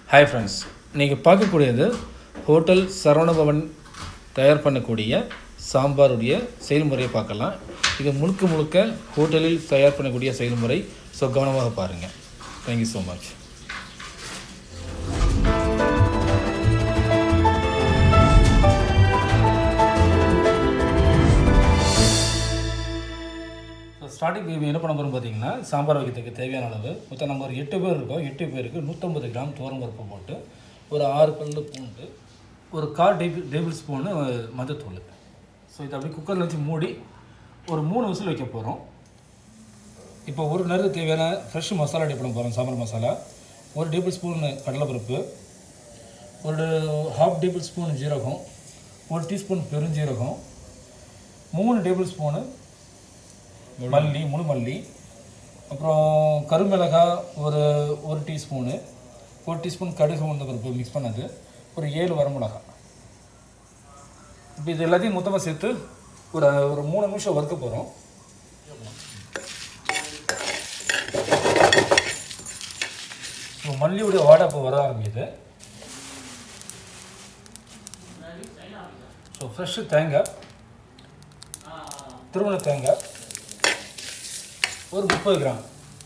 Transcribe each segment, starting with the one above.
hi friends நீங்கள் பார்க்கக்கூடியது hotel Saravana Bhavan தயார் பண்ணக்கூடிய சாம்பாருடைய செயல்முறையை பார்க்கலாம் இது முழுக்க முழுக்க ஹோட்டலில் தயார் பண்ணக்கூடிய செயல்முறை ஸோ கவனமாக பாருங்கள் தேங்க்யூ ஸோ மச் ஸ்டார்டிங் என்ன பண்ண போகிறோம் பார்த்தீங்கன்னா சாம்பார் வைக்கிறதுக்கு தேவையான அளவு மொத்தம் நம்ம ஒரு எட்டு பேர் இருக்கோம் எட்டு பேருக்கு நூற்றம்பது கிராம் துவரம் பருப்பு போட்டு ஒரு ஆறு பல்லு பூண்டு ஒரு கால் டேபிள் டேபிள் ஸ்பூனு மஞ்சத்தூள் ஸோ இதை அப்படியே குக்கரில் வச்சு மூடி ஒரு மூணு விசில் வைக்க போகிறோம் இப்போ ஒரு நேரத்துக்கு தேவையான ஃப்ரெஷ் மசாலா ரெடி பண்ண போகிறோம் சாம்பார் மசாலா ஒரு டேபிள் ஸ்பூன் கடலைப்பருப்பு ஒரு ஹாஃப் டேபிள் ஸ்பூன் ஜீரகம் ஒரு டீஸ்பூன் பெருஞ்சீரகம் மூணு டேபிள் ஸ்பூனு மல்லி முழு மல்லி அப்புறம் கருமிளகாய் ஒரு ஒரு டீஸ்பூனு ஒரு டீஸ்பூன் கடுகு உளுந்த பருப்பு மிக்ஸ் பண்ணது ஒரு ஏழு வரமிளகாய் இப்போ இது எல்லாத்தையும் மொத்தமாக சேர்த்து ஒரு ஒரு மூணு நிமிஷம் வறுக்க போகிறோம் இப்போ மல்லியுடைய வாடை இப்போ வர ஆரம்பிக்குது ஸோ ஃப்ரெஷ்ஷு தேங்காய் திருமண தேங்காய் ஒரு முப்பது கிராம்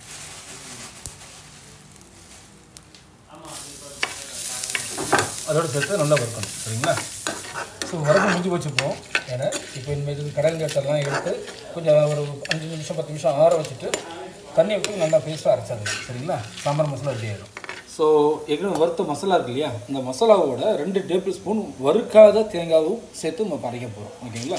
அதோட சேர்த்து நல்லா வறுக்கணும் சரிங்களா ஸோ வறுக்க முடிஞ்சு வச்சுப்போம் ஏன்னா இப்போ இந்த இது கடல் கேட்டெல்லாம் எடுத்து கொஞ்சம் ஒரு அஞ்சு நிமிஷம் பத்து நிமிஷம் ஆற வச்சுட்டு தண்ணி விட்டு நல்லா பேஸ்ட்டாக அரைச்சிடுது சரிங்களா சாம்பார் மசாலா ரெடி ஆயிடும் ஸோ ஏற்கனவே வறுத்த மசாலா இருக்கு இல்லையா இந்த மசாலாவோட ரெண்டு டேபிள் ஸ்பூன் வறுக்காத தேங்காவும் சேர்த்து நம்ம அரைக்க போகிறோம் ஓகேங்களா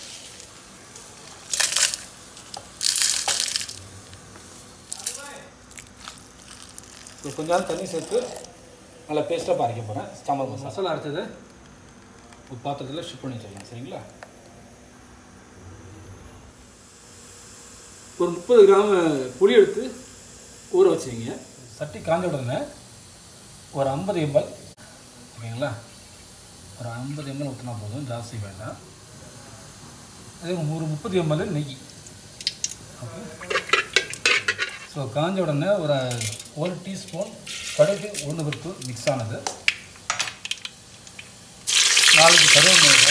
ஸோ கொஞ்ச நேரம் தண்ணி சேர்த்து நல்லா பேஸ்ட்டாக அரைக்க போகிறேன் சாம்பார் மசாலா மசாலா அரைச்சது ஒரு பாத்திரத்தில் ஷிப் பண்ணி வச்சிடலாம் சரிங்களா ஒரு முப்பது கிராம் புளி எடுத்து ஊற வச்சுங்க சட்டி காஞ்ச உடனே ஒரு ஐம்பது எம்எல் ஓகேங்களா ஒரு ஐம்பது எம்எல் ஊற்றினா போதும் ஜாஸ்தி வேண்டாம் அதே ஒரு முப்பது எம்எல் நெய் ஓகே ஸோ காஞ்ச உடனே ஒரு ஒரு டீஸ்பூன் கடுகு உளுந்து பருப்பு மிக்ஸ் ஆனது நாளைக்கு கருவேப்பிலை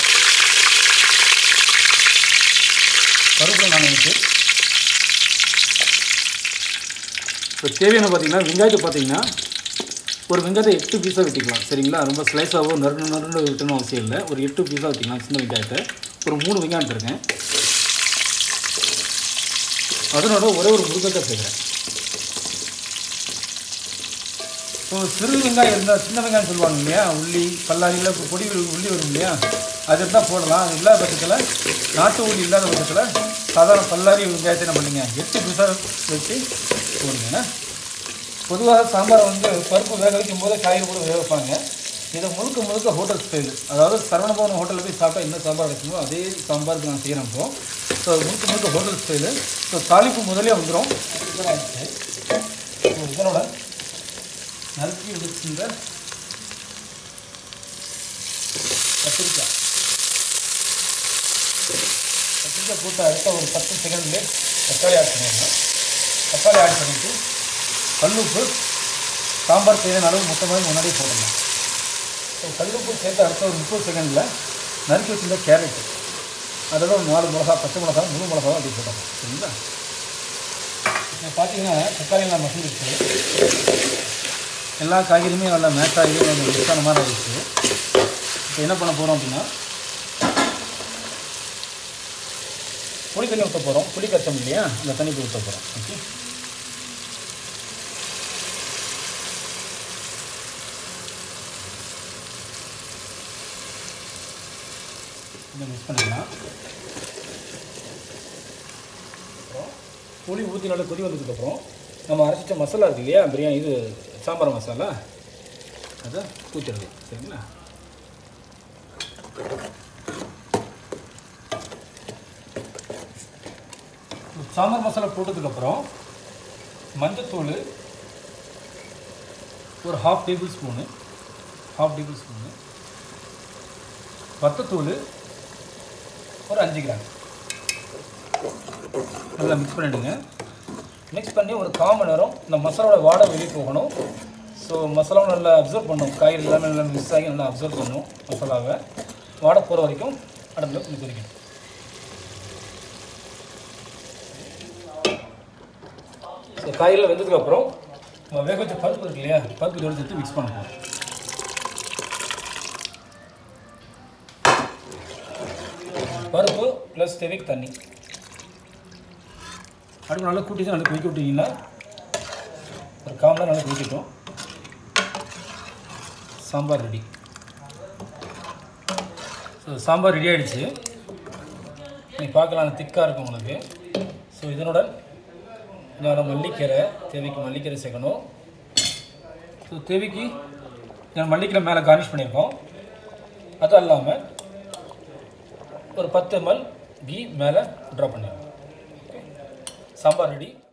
கருவேப்பிலை நாளைக்கு இப்போ தேவையான பார்த்தீங்கன்னா வெங்காயத்தை பார்த்தீங்கன்னா ஒரு வெங்காயத்தை எட்டு பீஸாக வெட்டிக்கலாம் சரிங்களா ரொம்ப ஸ்லைஸாகவோ நறுண்டு நறுண்டு வெட்டணும் அவசியம் இல்லை ஒரு எட்டு பீஸாக வெட்டிக்கலாம் சின்ன வெங்காயத்தை ஒரு மூணு வெங்காயம் எடுத்துருக்கேன் அதனோட ஒரே ஒரு முருங்கக்காய் சேர்க்குறேன் ஸோ சிறு வெங்காயம் இருந்தால் சின்ன வெங்காயம் சொல்லுவாங்க இல்லையா உள்ளி பல்லாரியில் இப்போ பொடி உள்ளி வரும் இல்லையா அது இருந்தால் போடலாம் அது இல்லாத பட்சத்தில் நாட்டு உள்ளி இல்லாத பட்சத்தில் சாதாரண பல்லாரி வெங்காயத்தை என்ன பண்ணுங்க எட்டு பீஸாக வச்சு போடுங்க பொதுவாக சாம்பாரை வந்து பருப்பு வேக வைக்கும் போதே காய்கறி கூட வேக வைப்பாங்க இதை முழுக்க முழுக்க ஹோட்டல் ஸ்டைல் அதாவது சரவணபவன் ஹோட்டலில் போய் சாப்பிட்டா என்ன சாம்பார் வைக்கணுமோ அதே சாம்பாருக்கு நான் செய்கிறேன் இப்போ ஸோ முழுக்க முழுக்க ஹோட்டல் ஸ்டைலு ஸோ தாளிப்பு முதலே வந்துடும் ஆயிடுச்சு ஸோ இதனோட நறுக்கி வச்சுருந்த கத்திரிக்காய் கத்திரிக்காய் போட்டு அடுத்த ஒரு பத்து செகண்ட்லேயே தக்காளி ஆட் பண்ணிடணும் தக்காளி ஆட் பண்ணிவிட்டு கல்லுப்பு சாம்பார் தேவையான அளவு மொத்தமாக முன்னாடியே போடணும் ஸோ கல்லுப்பு சேர்த்து அடுத்த ஒரு முப்பது செகண்டில் நறுக்கி வச்சுருந்த கேரட்டு அதோட ஒரு நாலு மிளகா பச்சை மிளகா முழு மிளகாவும் அப்படி போடணும் சரிங்களா இப்போ பார்த்தீங்கன்னா தக்காளி எல்லாம் மசிஞ்சிருச்சு எல்லா காய்கறியுமே நல்லா மேட்ச் ஆகி கொஞ்சம் மிக்ஸ் ஆன மாதிரி ஆகிடுச்சு இப்போ என்ன பண்ண போகிறோம் அப்படின்னா புளி தண்ணி ஊற்ற போகிறோம் புளி கச்சம் இல்லையா அந்த தண்ணி போய் ஊற்ற போகிறோம் ஓகே இதை மிக்ஸ் பண்ணிக்கலாம் அப்புறம் புளி ஊற்றி நல்லா கொதி வந்ததுக்கப்புறம் நம்ம அரைச்சிட்ட மசாலா இருக்கு இல்லையா பிரியாணி இது சாம்பார் மசாலா அதை ஊற்றிடுது சரிங்களா சாம்பார் மசாலா போட்டதுக்கப்புறம் மஞ்சத்தூள் ஒரு half tablespoon half tablespoon வத்தத்தூள் ஒரு அஞ்சு கிராம் நல்லா மிக்ஸ் பண்ணிவிடுங்க மிக்ஸ் பண்ணி ஒரு கால் மணி நேரம் இந்த மசாலாவோட வாடை வெளியே போகணும் ஸோ மசாலாவும் நல்லா அப்சர்வ் பண்ணும் காய்கறி எல்லாமே நல்லா மிக்ஸ் ஆகி நல்லா அப்சர்வ் பண்ணும் மசாலாவை வாட போகிற வரைக்கும் அடுப்பில் கொஞ்சம் கொதிக்கணும் ஸோ காய்கறிலாம் வெந்ததுக்கு அப்புறம் நம்ம வேக வச்ச பருப்பு இருக்கு இல்லையா பருப்பு இதோட சேர்த்து மிக்ஸ் பண்ண போகிறோம் பருப்பு ப்ளஸ் தேவைக்கு தண்ணி அடுப்பு நல்லா கூட்டி நல்லா கொதிக்க விட்டிங்கன்னா ஒரு கால் மணி நேரம் நல்லா கொதிக்கட்டும் sambar ready so sambar ready ஆகிடுச்சு நீ பார்க்கலாம் திக்காக இருக்கும் உங்களுக்கு ஸோ இதனுடன் நான் மல்லிக்கீரை தேவைக்கு மல்லிக்கீரை சேர்க்கணும் ஸோ தேவைக்கு நான் மல்லிக்கீரை மேலே கார்னிஷ் பண்ணியிருக்கோம் அது இல்லாமல் ஒரு பத்து எம்எல் கீ மேலே ட்ராப் பண்ணிடுறோம் ஓகே சாம்பார் ரெடி